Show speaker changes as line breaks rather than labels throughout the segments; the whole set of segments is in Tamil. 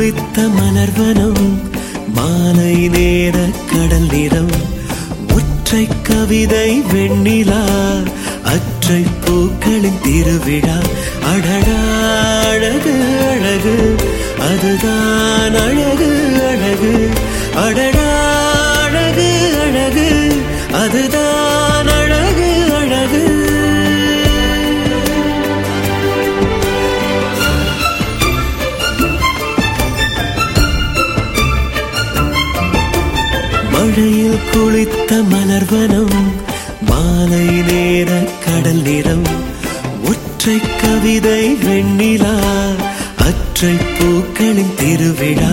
குளித்த மலர்வனம் மாலை நேர கடல் நிறம் ஒற்றை கவிதை வெண்ணிலா அற்றை பூக்களின் திருவிழா அடடா அழகு அழகு அதுதான் அழகு அழகு அடடா அழகு அழகு அதுதான் அழகு அழகு மழையில் குளித்த மலர்வனம் மாலை நேர கடல் நிறம் ஒற்றை கவிதை வெண்ணிலா அற்றை பூக்களின் திருவிழா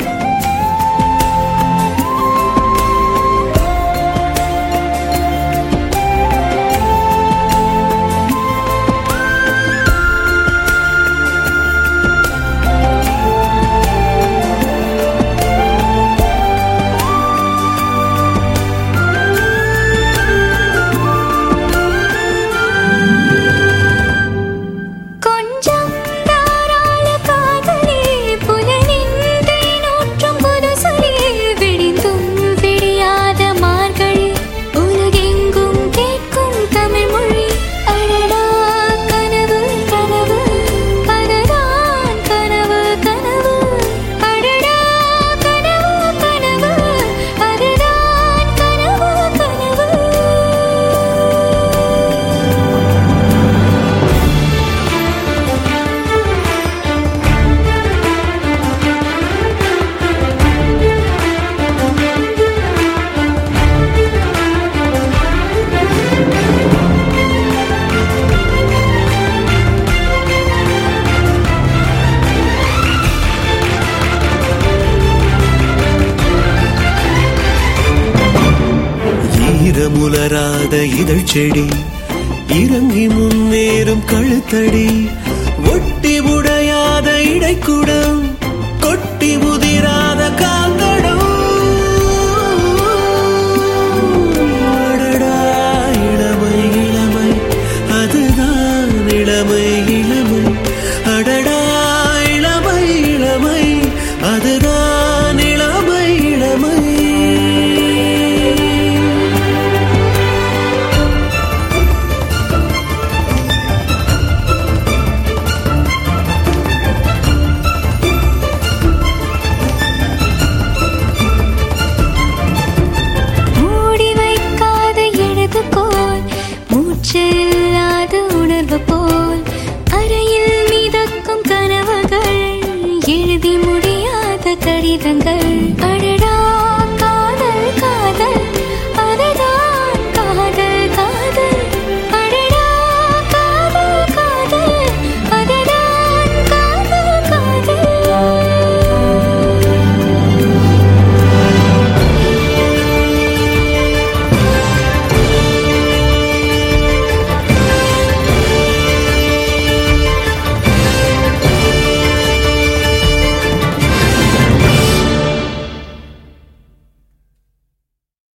கொஞ்சம் தாராள காதலே புலனின் தேனூற்றும் புதுசலே விடிந்தும் விடியாத மார்கழி உலகெங்கும் கேட்கும் தமிழ் மொழி அடடா கனவு கனவு அதுதான் கனவு கனவு அடடா கனவு கனவு அதுதான் கனவு கனவு
ஈரமுலராத இதழ் செடி இறங்கி முன்னேறும் கழுத்தடி ஒட்டி உடையாத இடைக்குடம் கொட்டி உதிராத காந்தடம் அடடா, இளமை இளமை அதுதான் இளமை இளமை அடடா இளமை இளமை அதுதான் இளமை இளமை
மூடி வைக்காத எழுதுகோல் மூச்சு இல்லாத உணர்வு போல் அறையில் மிதக்கும் கனவுகள் எழுதி முடியாத கடிதங்கள்